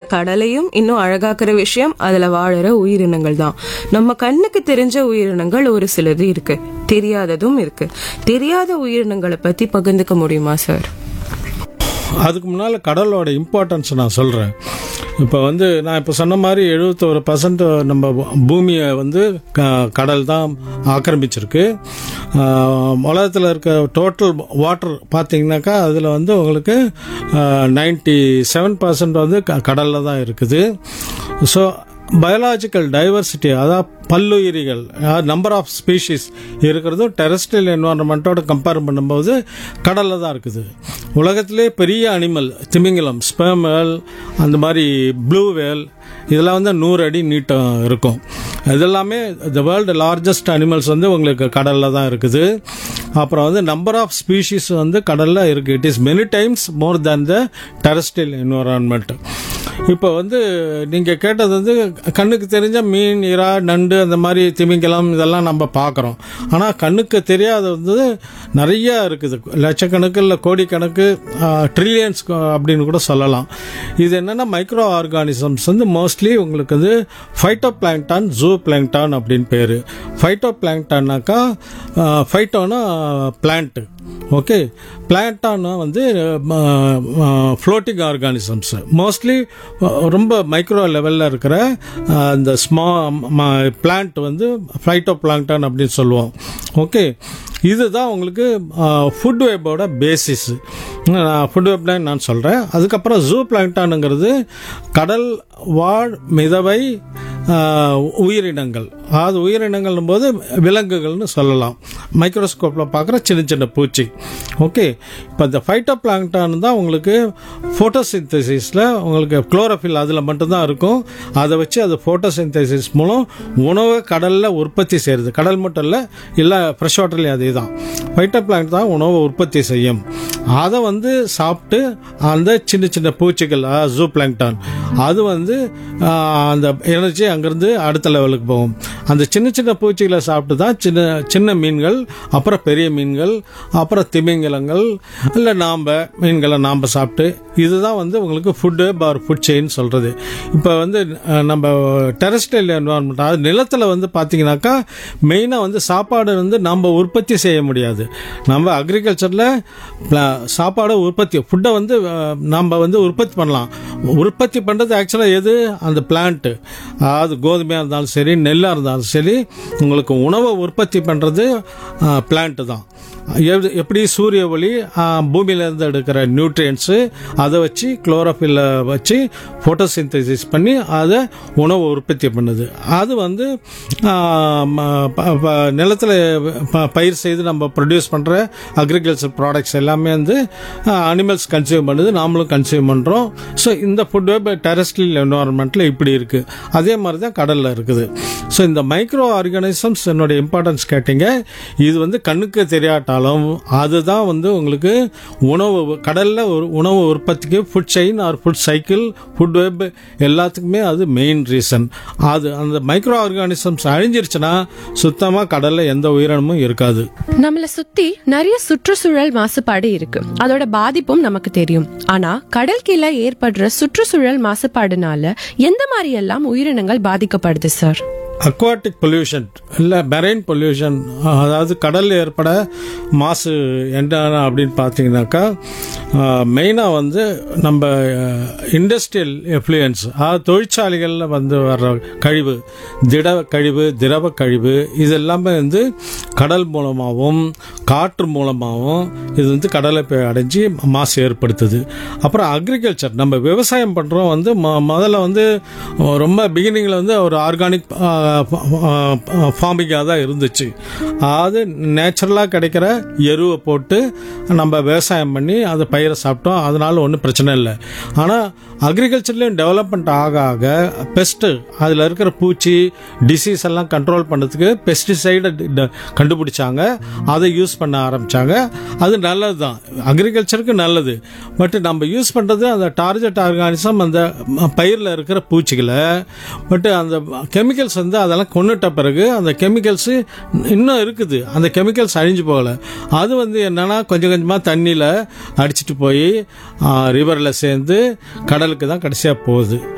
கடலையும் இன்னும் அழகாக்குற விஷயம் அதுல வாழற உயிரினங்கள் தான் நம்ம கண்ணுக்கு தெரிஞ்ச உயிரினங்கள் ஒரு சிலது இருக்கு தெரியாததும் இருக்கு தெரியாத உயிரினங்களை பத்தி பகிர்ந்துக்க முடியுமா சார் அதுக்கு முன்னால் கடலோட இம்பார்ட்டன்ஸ் நான் சொல்கிறேன் இப்போ வந்து நான் இப்போ சொன்ன மாதிரி எழுபத்தோரு பர்சன்ட் நம்ம பூமியை வந்து க- கடல் தான் ஆக்கிரமிச்சிருக்கு உலகத்தில் இருக்க டோட்டல் வாட்டர் பார்த்தீங்கன்னாக்கா அதில் வந்து உங்களுக்கு நைன்டி செவன் பர்சன்ட் வந்து க- கடலில் தான் இருக்குது ஸோ பயாலாஜிக்கல் டைவர்சிட்டி அதாவது பல்லுயிரிகள் நம்பர் ஆஃப் ஸ்பீஷிஸ் இருக்கிறதும் டெரஸ்ட்ரியல் என்வாரன்மெண்ட்டோட கம்பேர் பண்ணும்போது கடலில் தான் இருக்குது உலகத்திலே பெரிய அனிமல் திமிங்கலம் ஸ்பெர்ம் வேல் அந்த மாதிரி ப்ளூ வேல் இதெல்லாம் வந்து நூறு அடி நீட்டம் இருக்கும் இதெல்லாமே த வேர்ல்டு லார்ஜஸ்ட் அனிமல்ஸ் வந்து உங்களுக்கு கடலில் தான் இருக்குது அப்புறம் வந்து நம்பர் ஆஃப் ஸ்பீஷிஸ் வந்து கடலில் இருக்குது it is many times more than the terrestrial environment இப்போ வந்து நீங்கள் கேட்டது வந்து கண்ணுக்கு தெரிஞ்ச மீன் இறா நண்டு அந்த மாதிரி திமிங்கலம் இதெல்லாம் நம்ம பார்க்குறோம் ஆனால் கண்ணுக்கு தெரியாத வந்து நிறைய இருக்குது லட்சக்கணக்கு இல்லை கோடிக்கணக்கு ட்ரில்லியன்ஸ் அப்படின்னு கூட சொல்லலாம் இது என்னென்னா மைக்ரோ ஆர்கானிசம்ஸ் வந்து மோஸ்ட்லி உங்களுக்கு வந்து ஃபைட்டோ பிளாங்டான் ஜூ பிளாங்டான் அப்படின்னு பேர் ஃபைட்டோ பிளாங்டான்னாக்கா ஃபைட்டோனா பிளான்ட்டு ஓகே பிளான்டானா வந்து ஃப்ளோட்டிங் ஆர்கானிசம்ஸ் மோஸ்ட்லி ரொம்ப மைக்ரோ லெவலில் இருக்கிற அஹ், இந்த ஸ்மா பிளான்ட் வந்து ஃபைட்டோ பிளாங்டான் அப்படின்னு சொல்லுவோம் ஓகே இதுதான் உங்களுக்கு ஃபுட் வெப்போட பேசிஸ் ஃபுட் வெப் நான் சொல்கிறேன் அதுக்கப்புறம் ஜூ பிளாங்டானுங்கிறது கடல் வாழ் மிதவை ஆஹ், உயிரினங்கள் அது உயிரினங்கள்னும் போது விலங்குகள்னு சொல்லலாம் மைக்ரோஸ்கோப்பில் பார்க்குற சின்ன சின்ன பூச்சி ஓகே இப்போ இந்த ஃபைட்டோ பிளாங்டான் தான் உங்களுக்கு ஃபோட்டோசிந்தசிஸில் உங்களுக்கு குளோரோஃபில் அதில் மட்டும்தான் இருக்கும் அதை வச்சு அது ஃபோட்டோசிந்தசிஸ் மூலம் உணவை கடலில் உற்பத்தி செய்கிறது கடல் மட்டும் இல்லை இல்லை ஃப்ரெஷ் வாட்டர்லேயும் அதே தான் ஃபைட்டோ பிளாங்ட் தான் உணவை உற்பத்தி செய்யும் அதை வந்து சாப்பிட்டு அந்த சின்ன சின்ன பூச்சிகள் ஜூ பிளாங்டான் அது வந்து ஆஹ், அந்த எனர்ஜி அங்கேருந்து அடுத்த லெவலுக்கு போகும் அந்த சின்ன சின்ன பூச்சிகளை சாப்பிட்டு தான் சின்ன சின்ன மீன்கள் அப்புறம் பெரிய மீன்கள் அப்புறம் திமிங்கலங்கள் இல்லை நாம்ப மீன்களை நாம் சாப்பிட்டு இதுதான் வந்து உங்களுக்கு ஃபுட்டு பார் ஃபுட் செயின் சொல்கிறது இப்போ வந்து அஹ், நம்ம டெரஸ்ட்ரியல் என்வாரன்மெண்ட் அது நிலத்தில் வந்து பார்த்தீங்கன்னாக்கா மெயினாக வந்து சாப்பாடு வந்து நம்ம உற்பத்தி செய்ய முடியாது நம்ம அக்ரிகல்ச்சரில் சாப்பாடு உற்பத்தி ஃபுட்டை வந்து அஹ், நம்ம வந்து உற்பத்தி பண்ணலாம் உற்பத்தி பண்ணுறது ஆக்சுவலாக எது அந்த பிளான்ட்டு அதாவது கோதுமையாக இருந்தாலும் சரி நெல்லாக இருந்தாலும் சரி உங்களுக்கு உணவை உற்பத்தி பண்ணுறது பிளான்ட்டு தான் எது- எப்படி சூரிய ஒளி பூமியிலேருந்து எடுக்கிற நியூட்ரியன்ஸு அதை வச்சு குளோரோஃபில்ல வச்சு ஃபோட்டோசிந்தசிஸ் பண்ணி அதை உணவை உற்பத்தி பண்ணுது அது வந்து ஆ, ம, ப- ப- நிலத்துல ப- பயிர் செய்து நம்ம ப்ரொடியூஸ் பண்ணுற அக்ரிகல்ச்சர் ப்ராடக்ட்ஸ் எல்லாமே வந்து அனிமல்ஸ் கன்சியூம் பண்ணுது நாமளும் கன்சியூம் பண்ணுறோம் ஸோ இந்த ஃபுட் வெப் டெரஸ்ட்ரியல் என்வாரன்மெண்ட்டில் இப்படி இருக்குது அதே மாதிரி தான் கடலில் இருக்குது ஸோ இந்த மைக்ரோ ஆர்கானிசம்ஸ் என்னோட இம்பார்ட்டன்ஸ் கேட்டீங்க இது வந்து கண்ணுக்கு தெரியாட்டாலும் அதுதான் வந்து உங்களுக்கு உணவு கடலில் ஒரு உணவு உற்பத்திக்கு food chain or food cycle food web எல்லாத்துக்குமே அது மெயின் ரீசன் அது அந்த மைக்ரோ ஆர்கானிசம்ஸ் அழிஞ்சிருச்சுன்னா சுத்தமாக கடலில் எந்த உயிரினமும் இருக்காது நம்மள சுத்தி நிறைய சுற்றுச்சூழல் மாசுபாடு இருக்கு அதோட பாதிப்பும் நமக்கு தெரியும் ஆனா கடல் கீழே ஏற்படுற சுற்றுச்சூழல் மாசுபாடுனால எந்த மாதிரி எல்லாம் உயிரினங்கள் பாதிக்கப்படுது சார் அக்வாட்டிக் பொல்யூஷன் இல்லை மெரைன் பொல்யூஷன் அதாவது கடலில் ஏற்பட மாசு என்ன அப்படின்னு பார்த்தீங்கன்னாக்கா மெயினாக வந்து நம்ம இண்டஸ்ட்ரியல் எஃப்ளூயன்ஸ் அதாவது தொழிற்சாலைகளில் வந்து வர்ற கழிவு திட கழிவு திரவ கழிவு இது எல்லாமே வந்து கடல் மூலமாகவும் காற்று மூலமாகவும் இது வந்து கடலை போய் அடைஞ்சு மாசு ஏற்படுத்துது அப்புறம் அக்ரிகல்ச்சர் நம்ம விவசாயம் பண்ணுறோம் வந்து ம- முதல்ல வந்து ரொம்ப பிகினிங்கில் வந்து ஒரு ஆர்கானிக் ஃபார்மிங்காக தான் இருந்துச்சு அது நேச்சுரலாக கிடைக்கிற எருவை போட்டு நம்ம விவசாயம் பண்ணி அதை பயிரை சாப்பிட்டோம் அதனால ஒன்றும் பிரச்சனை இல்லை ஆனால் அக்ரிகல்ச்சர்லேயும் டெவலப்மெண்ட் ஆக ஆக பெஸ்ட்டு அதில் இருக்கிற பூச்சி டிசீஸ் எல்லாம் கண்ட்ரோல் பண்ணுறதுக்கு பெஸ்டிசைடை கண்டுபிடிச்சாங்க அதை யூஸ் பண்ண ஆரம்பிச்சாங்க அது நல்லது தான் அக்ரிகல்ச்சருக்கு நல்லது பட் நம்ம யூஸ் பண்ணுறது அந்த டார்கெட் ஆர்கானிசம் அந்த பயிரில் இருக்கிற பூச்சிகளை பட் அந்த கெமிக்கல்ஸ் வந்து அதெல்லாம் கொண்டுட்ட பிறகு அந்த கெமிக்கல்ஸ் இன்னும் இருக்குது அந்த கெமிக்கல்ஸ் அழிஞ்சு போகலை அது வந்து என்னன்னா கொஞ்சம் கொஞ்சமாக தண்ணியில் அடிச்சிட்டு போய் ரிவரில் சேர்ந்து கடலுக்கு தான் கடைசியாக போகுது